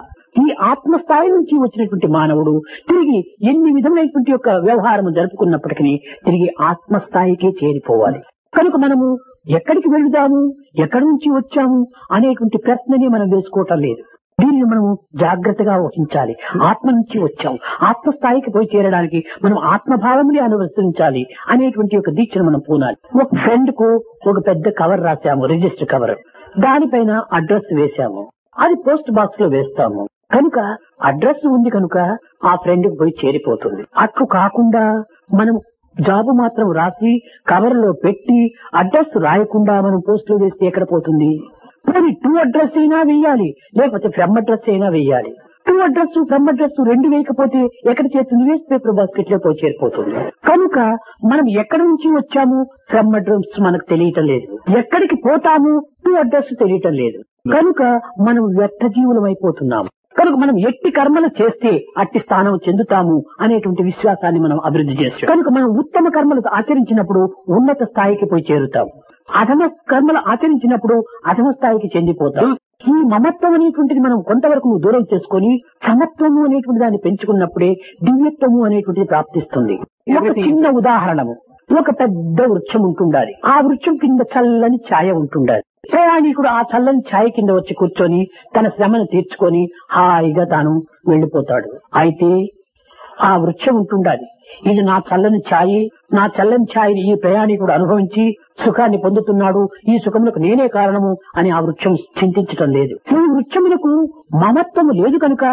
ఈ ఆత్మస్థాయి నుంచి వచ్చినటువంటి మానవుడు తిరిగి ఎన్ని విధములైనటువంటి యొక్క వ్యవహారం జరుపుకున్నప్పటికీ తిరిగి ఆత్మస్థాయికే చేరిపోవాలి కనుక మనము ఎక్కడికి వెళుదాము ఎక్కడి నుంచి వచ్చాము అనేటువంటి ప్రశ్నని మనం వేసుకోవటం లేదు దీనిని మనము జాగ్రత్తగా వహించాలి ఆత్మ నుంచి వచ్చాం ఆత్మస్థాయికి పోయి చేరడానికి మనం ఆత్మభావముని అనుసరించాలి అనేటువంటి ఒక దీక్షను మనం పూనాలి ఒక ఫ్రెండ్ కు ఒక పెద్ద కవర్ రాశాము రిజిస్టర్ కవర్ దానిపైన అడ్రస్ వేశాము అది పోస్ట్ బాక్స్ లో వేస్తాము కనుక అడ్రస్ ఉంది కనుక ఆ ఫ్రెండ్ కి పోయి చేరిపోతుంది అట్లు కాకుండా మనం జాబు మాత్రం రాసి కవర్ లో పెట్టి అడ్రస్ రాయకుండా మనం పోస్ట్ లో వేస్తే ఎక్కడ పోతుంది పోనీ టూ అడ్రస్ అయినా వేయాలి లేకపోతే ఫ్రమ్ అడ్రస్ అయినా వేయాలి టూ అడ్రస్ ఫ్రమ్ అడ్రస్ రెండు వేయకపోతే ఎక్కడ చేస్తుంది వేస్ట్ పేపర్ బాస్కెట్ లో పోయి చేరిపోతుంది కనుక మనం ఎక్కడి నుంచి వచ్చాము ఫ్రమ్ అడ్రస్ మనకు తెలియటం లేదు ఎక్కడికి పోతాము టూ అడ్రస్ తెలియటం లేదు కనుక మనం వ్యర్థ జీవులం అయిపోతున్నాము కనుక మనం ఎట్టి కర్మలు చేస్తే అట్టి స్థానం చెందుతాము అనేటువంటి విశ్వాసాన్ని మనం అభివృద్ధి చేస్తాం కనుక మనం ఉత్తమ కర్మలు ఆచరించినప్పుడు ఉన్నత స్థాయికి పోయి చేరుతాం అధమ కర్మలు ఆచరించినప్పుడు అధమ స్థాయికి చెందిపోతాం ఈ మమత్వం అనేటువంటిది మనం కొంతవరకు దూరం చేసుకొని సమత్వము అనేటువంటి దాన్ని పెంచుకున్నప్పుడే దివ్యత్వము అనేటువంటిది ప్రాప్తిస్తుంది ఒక చిన్న ఉదాహరణము ఒక పెద్ద వృక్షం ఉంటుండాలి ఆ వృక్షం కింద చల్లని ఛాయ ఉంటుండాలి ప్రయాణికుడు ఆ చల్లని ఛాయ కింద వచ్చి కూర్చొని తన శ్రమను తీర్చుకొని హాయిగా తాను వెళ్లిపోతాడు అయితే ఆ వృక్షం ఉంటుండాలి ఇది నా చల్లని ఛాయి నా చల్లని ఛాయిని ఈ ప్రయాణికుడు అనుభవించి సుఖాన్ని పొందుతున్నాడు ఈ సుఖములకు నేనే కారణము అని ఆ వృక్షం చింతించటం లేదు ఈ వృక్షములకు మమత్వము లేదు కనుక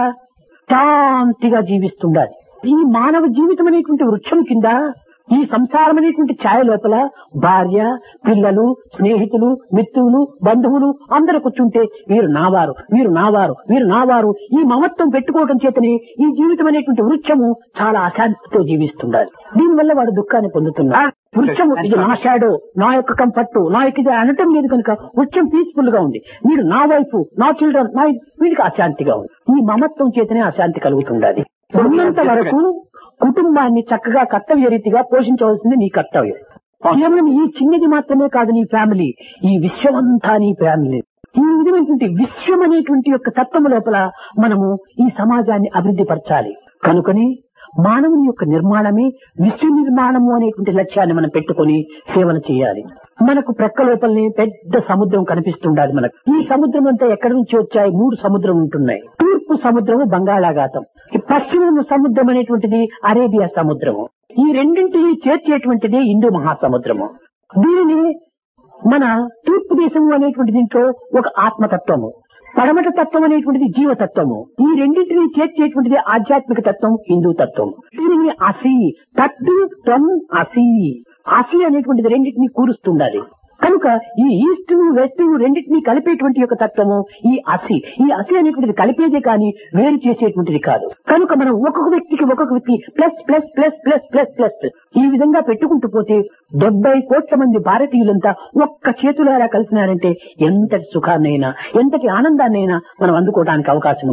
శాంతిగా జీవిస్తుండాలి ఈ మానవ జీవితం అనేటువంటి వృక్షం కింద ఈ సంసారం అనేటువంటి ఛాయ లోపల భార్య పిల్లలు స్నేహితులు మిత్రులు బంధువులు అందరూ కూర్చుంటే వీరు నావారు వీరు నావారు వీరు నావారు ఈ మమత్వం పెట్టుకోవడం చేతనే ఈ జీవితం అనేటువంటి వృక్షము చాలా అశాంతితో జీవిస్తుండాలి దీనివల్ల వాడు దుఃఖాన్ని పొందుతున్నాడు వృక్షము ఇది నా షాడో నా యొక్క కంఫర్ట్ నా యొక్క ఇది అనటం లేదు కనుక వృక్షం పీస్ఫుల్ గా ఉంది మీరు నా వైపు నా చిల్డ్రన్ నా వీడికి అశాంతిగా ఉంది ఈ మమత్వం చేతనే అశాంతి కలుగుతుండాలి ఉన్నంత వరకు కుటుంబాన్ని చక్కగా కర్తవ్య రీతిగా పోషించవలసింది నీ కర్తవ్యం కేవలం ఈ చిన్నది మాత్రమే కాదు నీ ఫ్యామిలీ ఈ విశ్వమంతా నీ ఫ్యామిలీ ఈ విధమైనటువంటి విశ్వం అనేటువంటి యొక్క తత్వం లోపల మనము ఈ సమాజాన్ని అభివృద్ధి పరచాలి కనుకని మానవుని యొక్క నిర్మాణమే విశ్వ నిర్మాణము అనేటువంటి లక్ష్యాన్ని మనం పెట్టుకొని సేవలు చేయాలి మనకు ప్రక్క లోపలనే పెద్ద సముద్రం కనిపిస్తుండాలి మనకు ఈ సముద్రం అంతా ఎక్కడి నుంచి వచ్చాయి మూడు సముద్రం ఉంటున్నాయి తూర్పు సముద్రము బంగాళాఘాతం ఈ పశ్చిమ సముద్రం అనేటువంటిది అరేబియా సముద్రము ఈ రెండింటిని చేర్చేటువంటిది హిందూ మహాసముద్రము దీనిని మన తూర్పు దేశము అనేటువంటి దీంట్లో ఒక ఆత్మతత్వము పడమట తత్వం అనేటువంటిది జీవతత్వము ఈ రెండింటిని చేర్చేటువంటిది ఆధ్యాత్మిక తత్వం హిందూ తత్వం దీనిని అసి తత్తు త్వం అసి అసి అనేటువంటిది రెండింటిని కూరుస్తుండాలి కనుక ఈ ఈస్ట్ వెస్ట్ రెండింటినీ కలిపేటువంటి యొక్క తత్వము ఈ అసి ఈ అసి అనేటువంటిది కలిపేదే కానీ వేరు చేసేటువంటిది కాదు కనుక మనం ఒక్కొక్క వ్యక్తికి ఒక్కొక్క వ్యక్తి plus plus plus plus plus plus ఈ విధంగా పెట్టుకుంటూ పోతే డెబ్బై కోట్ల మంది భారతీయులంతా ఒక్క చేతులారా కలిసినారంటే ఎంతటి సుఖాన్నైనా ఎంతటి ఆనందాన్నైనా మనం అందుకోవడానికి అవకాశం ఉంటుండాలి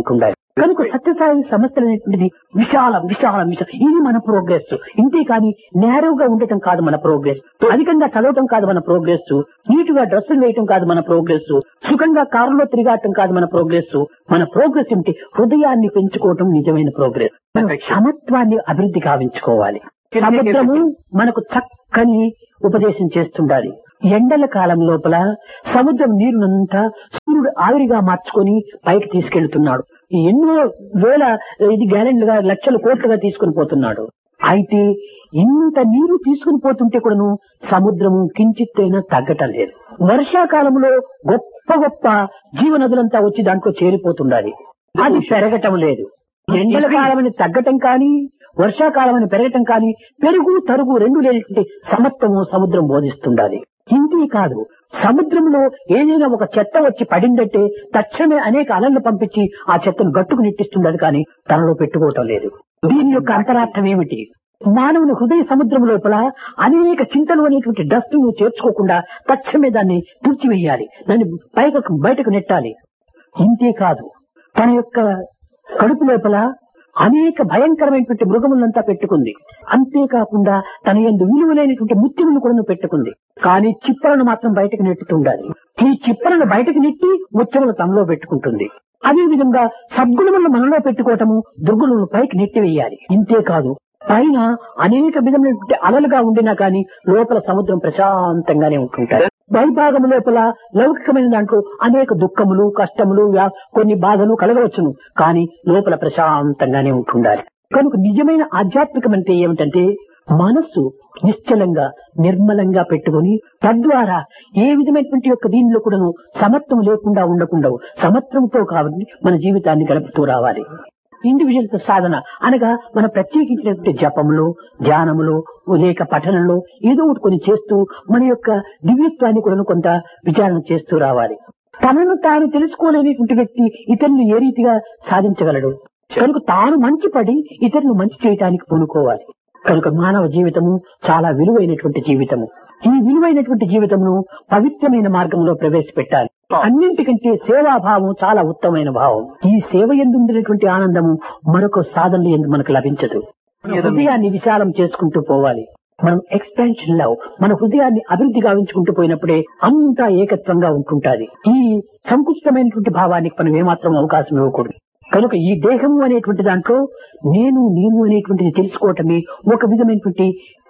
కనుక సత్యసాయి సంస్థలు అనేటువంటిది విశాలం విశాలం విశాలం ఇది మన ప్రోగ్రెస్ ఇంతే కానీ నేరుగా ఉండటం కాదు మన ప్రోగ్రెస్ అధికంగా చదవటం కాదు మన ప్రోగ్రెస్ నీటుగా డ్రెస్సులు వేయటం కాదు మన ప్రోగ్రెస్ సుఖంగా కారులో తిరిగాటం కాదు మన ప్రోగ్రెస్ మన ప్రోగ్రెస్ ఏమిటి హృదయాన్ని పెంచుకోవటం నిజమైన ప్రోగ్రెస్ మనం సమత్వాన్ని అభివృద్ధి కావించుకోవాలి సముద్రము మనకు చక్కని ఉపదేశం చేస్తుండాలి ఎండల కాలం లోపల సముద్రం నీరునంతా సూర్యుడు ఆవిరిగా మార్చుకొని పైకి తీసుకెళ్తున్నాడు ఎన్నో వేల ఇది గ్యాలెండ్లుగా లక్షల కోట్లుగా తీసుకుని పోతున్నాడు అయితే ఇంత నీరు తీసుకుని పోతుంటే కూడాను సముద్రము కించిత్తైనా తగ్గటం లేదు వర్షాకాలంలో గొప్ప గొప్ప జీవనదులంతా వచ్చి దాంట్లో చేరిపోతుండాలి అది పెరగటం లేదు ఎండల కాలమని తగ్గటం కానీ వర్షాకాలమని పెరగటం కానీ పెరుగు తరుగు రెండు లేనటువంటి సమత్వము సముద్రం బోధిస్తుండాలి ఇంతే కాదు సముద్రంలో ఏదైనా ఒక చెత్త వచ్చి పడిందంటే తక్షణమే అనేక అలలను పంపించి ఆ చెత్తను గట్టుకు నెట్టిస్తుండదు కానీ తనలో పెట్టుకోవటం లేదు దీని యొక్క అంతరార్థం ఏమిటి మానవుని హృదయ సముద్రం లోపల అనేక చింతలు అనేటువంటి డస్ట్ ను చేర్చుకోకుండా తక్షణమే దాన్ని తుడిచివేయాలి దాన్ని పైకి బయటకు నెట్టాలి ఇంతే కాదు తన యొక్క కడుపు లోపల అనేక భయంకరమైనటువంటి మృగములంతా పెట్టుకుంది అంతేకాకుండా తన ఎందు విలువలైనటువంటి ముత్యములు కూడా పెట్టుకుంది కానీ చిప్పలను మాత్రం బయటకు నెట్టుతుండాలి ఈ చిప్పలను బయటకు నెట్టి ముత్యములు తనలో పెట్టుకుంటుంది అదే విధంగా సద్గుణములను మనలో పెట్టుకోవటము దుర్గుణములను పైకి నెట్టివేయాలి ఇంతే కాదు పైన అనేక విధమైనటువంటి అలలుగా ఉండినా కానీ లోపల సముద్రం ప్రశాంతంగానే ఉంటుంటాయి వైభాగం లోపల లౌకికమైన దాంట్లో అనేక దుఃఖములు కష్టములు వ్యా- కొన్ని బాధలు కలగవచ్చును కానీ లోపల ప్రశాంతంగానే ఉంటుండాలి కనుక నిజమైన ఆధ్యాత్మికమంటే ఏమిటంటే మనస్సు నిశ్చలంగా నిర్మలంగా పెట్టుకొని తద్వారా ఏ విధమైనటువంటి యొక్క దీనిలో కూడాను సమత్వం లేకుండా ఉండకుండా సమత్వంతో కాబట్టి మన జీవితాన్ని గడుపుతూ రావాలి ఇండివిజువల్ సాధన అనగా మన ప్రత్యేకించినటువంటి జపములు ధ్యానములు లేక పఠనంలో ఏదో ఒకటి కొన్ని చేస్తూ మన యొక్క దివ్యత్వాన్ని కూడా కొంత విచారణ చేస్తూ రావాలి తనను తాను తెలుసుకోలేనిటువంటి వ్యక్తి ఇతరులు ఏ రీతిగా సాధించగలడు కనుక తాను మంచి పడి ఇతరులు మంచి చేయటానికి పూనుకోవాలి కనుక మానవ జీవితము చాలా విలువైనటువంటి జీవితము ఈ విలువైనటువంటి జీవితమును పవిత్రమైన మార్గంలో ప్రవేశపెట్టాలి అన్నింటికంటే సేవాభావం చాలా ఉత్తమమైన భావం ఈ సేవ ఎందు ఉండేటువంటి ఆనందము మరొక సాధనలు ఎందు మనకు లభించదు హృదయాన్ని విశాలం చేసుకుంటూ పోవాలి మనం ఎక్స్పాన్షన్ లవ్ మన హృదయాన్ని అభివృద్ధి గావించుకుంటూ పోయినప్పుడే అంతా ఏకత్వంగా ఉంటుంటాది ఈ సంకుచితమైనటువంటి భావానికి మనం ఏమాత్రం అవకాశం ఇవ్వకూడదు కనుక ఈ దేహము అనేటువంటి దాంట్లో నేను నేను అనేటువంటిది తెలుసుకోవటమే ఒక విధమైనటువంటి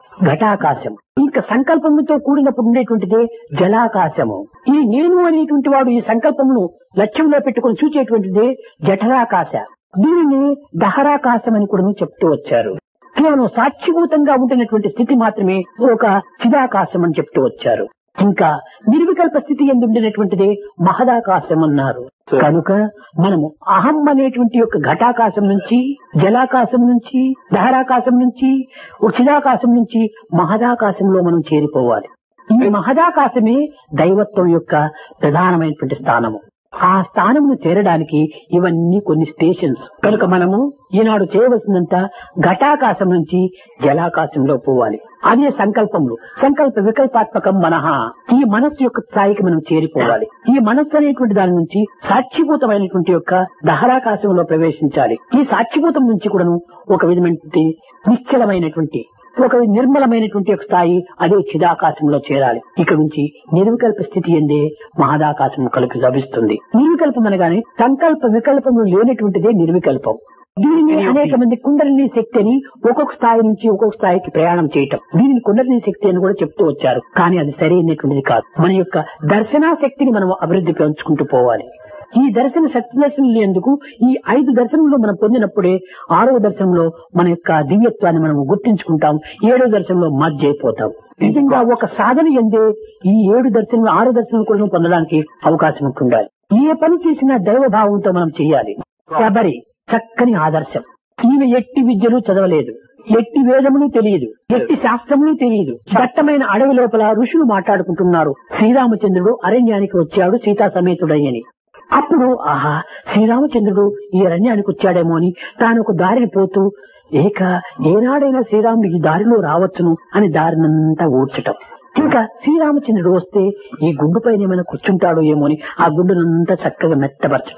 ఘటాకాశం ఇంకా సంకల్పంతో కూడినప్పుడు ఉండేటువంటిదే జలాకాశము ఈ నేను అనేటువంటి వాడు ఈ సంకల్పమును లక్ష్యంలో పెట్టుకుని చూచేటువంటిదే జఠరాకాశ దీనిని దహరాకాశం అని కూడా చెప్తూ వచ్చారు కేవలం సాక్షిభూతంగా ఉంటున్నటువంటి స్థితి మాత్రమే ఒక చిదాకాశం అని చెప్తూ వచ్చారు ఇంకా నిర్వికల్ప స్థితి ఎందు ఉండినటువంటిదే మహదాకాశం అన్నారు కనుక మనము అహం అనేటువంటి యొక్క ఘటాకాశం నుంచి జలాకాశం నుంచి దహరాకాశం నుంచి ఒక చిదాకాశం నుంచి మహదాకాశంలో మనం చేరిపోవాలి ఈ మహదాకాశమే దైవత్వం యొక్క ప్రధానమైనటువంటి స్థానము ఆ స్థానమును చేరడానికి ఇవన్నీ కొన్ని స్టేషన్స్ కనుక మనము ఈనాడు చేయవలసిందంత ఘటాకాశం నుంచి జలాకాశంలో పోవాలి అదే సంకల్పములు సంకల్ప వికల్పాత్మకం మనహ ఈ మనస్సు యొక్క స్థాయికి మనం చేరిపోవాలి ఈ మనస్సు అనేటువంటి దాని నుంచి సాక్షిభూతమైనటువంటి యొక్క దహరాకాశంలో ప్రవేశించాలి ఈ సాక్షిభూతం నుంచి కూడాను ఒక విధమైనటువంటి నిశ్చలమైనటువంటి ఒక నిర్మలమైనటువంటి ఒక స్థాయి అదే చిదాకాశంలో చేరాలి ఇక్కడ నుంచి నిర్వికల్ప స్థితి ఎందే మహదాకాశం కలిపి లభిస్తుంది నిర్వికల్పం అనగానే సంకల్ప వికల్పము లేనటువంటిదే నిర్వికల్పం దీనిని అనేక మంది కుండలిని శక్తి అని ఒక్కొక్క స్థాయి నుంచి ఒక్కొక్క స్థాయికి ప్రయాణం చేయటం దీనిని కుండలిని శక్తి అని కూడా చెప్తూ వచ్చారు కానీ అది సరైనటువంటిది కాదు మన యొక్క దర్శనా శక్తిని మనం అభివృద్ధి పెంచుకుంటూ పోవాలి ఈ దర్శన శక్తి దర్శనలు ఎందుకు ఈ ఐదు దర్శనంలో మనం పొందినప్పుడే ఆరవ దర్శనంలో మన యొక్క దివ్యత్వాన్ని మనం గుర్తించుకుంటాం ఏడో దర్శనంలో మధ్య అయిపోతాం నిజంగా ఒక సాధన ఎందే ఈ ఏడు దర్శనం ఆరు దర్శనం కూడా పొందడానికి అవకాశం ఉంటుండాలి ఏ పని చేసినా దైవ భావంతో మనం చేయాలి శబరి చక్కని ఆదర్శం ఈమె ఎట్టి విద్యలు చదవలేదు ఎట్టి వేదములు తెలియదు ఎట్టి శాస్త్రములు తెలియదు దట్టమైన అడవి లోపల ఋషులు మాట్లాడుకుంటున్నారు శ్రీరామచంద్రుడు అరణ్యానికి వచ్చాడు సీతా సమేతుడయ్యని అప్పుడు ఆహా శ్రీరామచంద్రుడు ఈ అరణ్యానికి వచ్చాడేమో అని తాను ఒక దారిని పోతూ ఏక ఏనాడైనా శ్రీరాముడు ఈ దారిలో రావచ్చును అని దారినంతా ఊడ్చటం ఇంకా శ్రీరామచంద్రుడు వస్తే ఈ గుండు పైన ఏమైనా కూర్చుంటాడో ఏమో అని ఆ గుండునంతా చక్కగా మెత్తపరచటము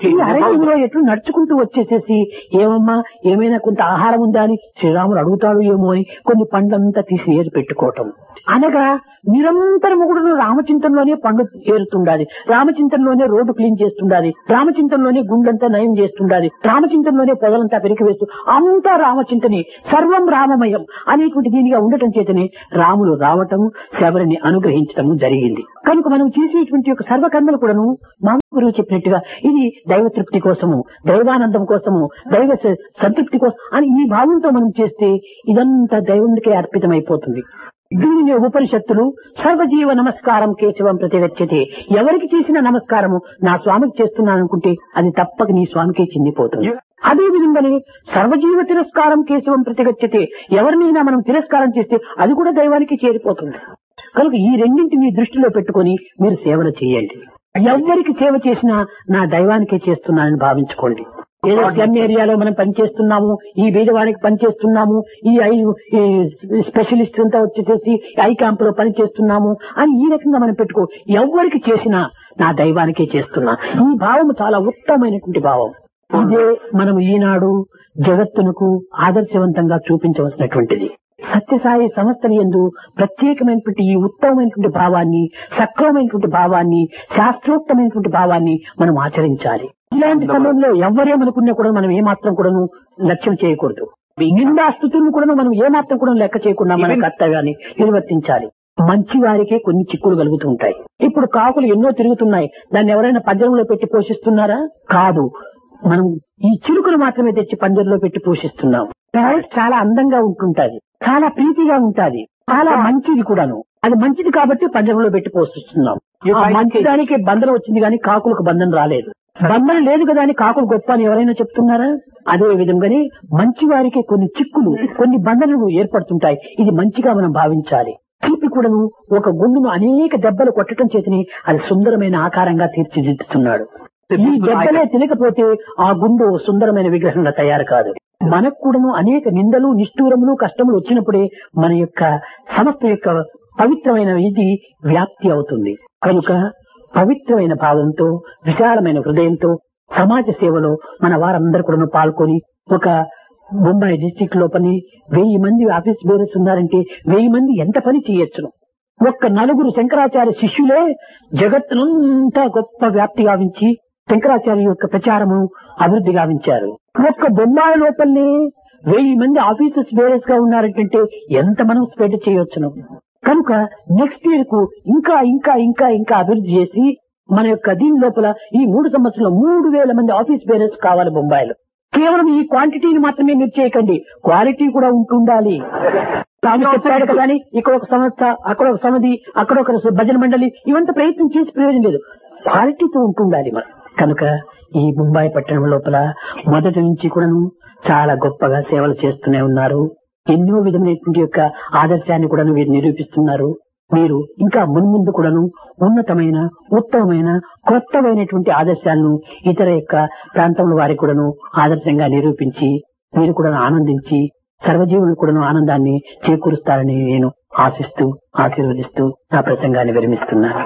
ఈ అరణ్యంలో ఎట్లు నడుచుకుంటూ వచ్చేసేసి ఏమమ్మా ఏమైనా కొంత ఆహారం ఉందా అని శ్రీరాముడు అడుగుతాడు ఏమో అని కొన్ని పండ్లంతా తీసి ఏరు పెట్టుకోవటం అనగా నిరంతరము కూడా రామచింతనలోనే పండు ఏరుతుండాలి రామచింతనలోనే రోడ్డు క్లీన్ చేస్తుండాలి రామచింతనలోనే గుండెంతా నయం చేస్తుండాలి రామచింతనలోనే పొదలంతా పెరికి వేస్తూ అంతా రామచింతనే సర్వం రామమయం అనేటువంటి దీనిగా ఉండటం చేతనే రాములు రావటము శబరిని అనుగ్రహించటము జరిగింది కనుక మనం చేసేటువంటి యొక్క సర్వకర్మలు కూడాను మా గురువు చెప్పినట్టుగా ఇది దైవ తృప్తి కోసము దైవానందం కోసము దైవ స- సంతృప్తి కోసం అని ఈ భావంతో మనం చేస్తే ఇదంతా దైవునికే అర్పితమైపోతుంది దీనిని ఉపనిషత్తులు సర్వజీవ నమస్కారం కేశవం ప్రతిగచ్చతే ఎవరికి చేసిన నమస్కారము నా స్వామికి చేస్తున్నాను అనుకుంటే అది తప్పక నీ స్వామికే చెందిపోతుంది అదే విధంగానే సర్వజీవ తిరస్కారం కేశవం ప్రతిగచ్చతే ఎవరినైనా మనం తిరస్కారం చేస్తే అది కూడా దైవానికి చేరిపోతుంది కనుక ఈ రెండింటిని దృష్టిలో పెట్టుకొని మీరు సేవలు చేయండి ఎవరికి సేవ చేసినా నా దైవానికే చేస్తున్నానని భావించుకోండి ఏదో స్లమ్ ఏరియాలో మనం పనిచేస్తున్నాము ఈ బీదవాడికి పనిచేస్తున్నాము ఈ ఐ ఈ స్పెషలిస్ట్ అంతా వచ్చేసేసి ఐ క్యాంప్ లో పనిచేస్తున్నాము అని ఈ రకంగా మనం పెట్టుకో ఎవరికి చేసినా నా దైవానికే చేస్తున్నా ఈ భావం చాలా ఉత్తమమైనటువంటి భావం ఇదే మనం ఈనాడు జగత్తునకు ఆదర్శవంతంగా చూపించవలసినటువంటిది సత్యసాయి సంస్థల ఎందు ప్రత్యేకమైనటువంటి ఈ ఉత్తమమైనటువంటి భావాన్ని సక్రమమైనటువంటి భావాన్ని శాస్త్రోక్తమైనటువంటి భావాన్ని మనం ఆచరించాలి ఇలాంటి సమయంలో ఎవరేమనుకున్నా కూడా మనం ఏమాత్రం కూడాను లక్ష్యం చేయకూడదు నిందాస్తుతులను కూడా మనం ఏమాత్రం కూడా లెక్క చేయకుండా మన కర్తవ్యాన్ని నిర్వర్తించాలి మంచి వారికే కొన్ని చిక్కులు కలుగుతూ ఉంటాయి ఇప్పుడు కాకులు ఎన్నో తిరుగుతున్నాయి దాన్ని ఎవరైనా పంజరంలో పెట్టి పోషిస్తున్నారా కాదు మనం ఈ చిలుకలు మాత్రమే తెచ్చి పంజరంలో పెట్టి పోషిస్తున్నాం ప్యారెట్ చాలా అందంగా ఉంటుంటది చాలా ప్రీతిగా ఉంటాది చాలా మంచిది కూడాను అది మంచిది కాబట్టి పంజరంలో పెట్టి పోషిస్తున్నాం You ఆ find మంచిదానికి బంధనం వచ్చింది కానీ కాకులకు బంధనం రాలేదు బంధనం లేదు కదా అని కాకులు గొప్ప అని ఎవరైనా చెప్తున్నారా అదే విధంగానే మంచి వారికి కొన్ని చిక్కులు కొన్ని బంధనలు ఏర్పడుతుంటాయి ఇది మంచిగా మనం భావించాలి తీపి కూడాను ఒక గుండును అనేక దెబ్బలు కొట్టడం చేతని అది సుందరమైన ఆకారంగా తీర్చిదిద్దుతున్నాడు ఈ దెబ్బలే తినకపోతే ఆ గుండు సుందరమైన విగ్రహంగా తయారు కాదు మనకు కూడాను అనేక నిందలు నిష్ఠూరములు కష్టములు వచ్చినప్పుడే మన యొక్క సమస్త యొక్క పవిత్రమైన ఇది వ్యాప్తి అవుతుంది కనుక పవిత్రమైన భావంతో విశాలమైన హృదయంతో సమాజ సేవలో మన వారందరూ కూడా పాల్గొని ఒక బొంబాయి డిస్టిక్ లో పని వెయ్యి మంది ఆఫీస్ బేరర్స్ ఉన్నారంటే వెయ్యి మంది ఎంత పని చేయొచ్చును ఒక్క నలుగురు శంకరాచార్య శిష్యులే జగత్తునంతా గొప్ప వ్యాప్తి గావించి శంకరాచార్య యొక్క ప్రచారము అభివృద్ధి గావించారు ఒక్క బొంబాయి లోపలనే వెయ్యి మంది ఆఫీసర్స్ బేరర్స్ గా ఉన్నారంటే ఎంత మనం స్ప్రెడ్ చేయొచ్చును కనుక నెక్స్ట్ ఇయర్ కు ఇంకా ఇంకా ఇంకా ఇంకా అభివృద్ధి చేసి మన యొక్క దీని లోపల ఈ మూడు సంవత్సరంలో మూడు వేల మంది ఆఫీస్ బేరర్స్ కావాలి బొంబాయిలో కేవలం ఈ క్వాంటిటీని మాత్రమే మీరు చేయకండి క్వాలిటీ కూడా ఉంటుండాలి తాను చెప్పాడు కదా అని ఇక్కడ ఒక సంస్థ అక్కడ ఒక సమితి అక్కడ ఒక భజన మండలి ఇవంతా ప్రయత్నం చేసి ప్రయోజనం లేదు క్వాలిటీతో ఉంటుండాలి మనం కనుక ఈ ముంబై పట్టణం లోపల మొదటి నుంచి కూడాను చాలా గొప్పగా సేవలు చేస్తూనే ఉన్నారు ఎన్నో విధమైనటువంటి యొక్క ఆదర్శాన్ని కూడా వీరు నిరూపిస్తున్నారు మీరు ఇంకా మున్ముందు కూడాను ఉన్నతమైన ఉత్తమమైన కొత్తమైనటువంటి ఆదర్శాలను ఇతర యొక్క ప్రాంతంలో వారికి కూడాను ఆదర్శంగా నిరూపించి మీరు కూడా ఆనందించి సర్వజీవులు కూడాను ఆనందాన్ని చేకూరుస్తారని నేను ఆశిస్తూ ఆశీర్వదిస్తూ నా ప్రసంగాన్ని విరమిస్తున్నాను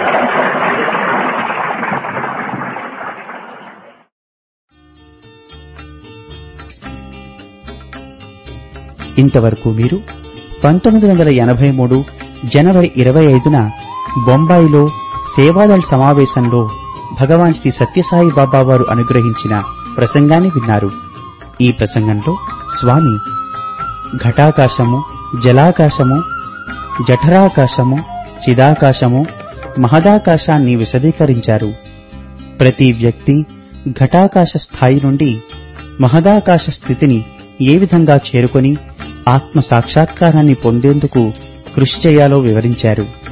ఇంతవరకు మీరు పంతొమ్మిది వందల ఎనభై మూడు జనవరి ఇరవై ఐదున బొంబాయిలో సేవాదళ్ సమావేశంలో భగవాన్ శ్రీ సత్యసాయి బాబా వారు అనుగ్రహించిన ప్రసంగాన్ని విన్నారు ఈ ప్రసంగంలో స్వామి ఘటాకాశము జలాకాశము జఠరాకాశము చిదాకాశము మహదాకాశాన్ని విశదీకరించారు ప్రతి వ్యక్తి ఘటాకాశ స్థాయి నుండి మహదాకాశ స్థితిని ఏ విధంగా చేరుకొని ఆత్మ సాక్షాత్కారాన్ని పొందేందుకు కృషి చేయాలో వివరించారు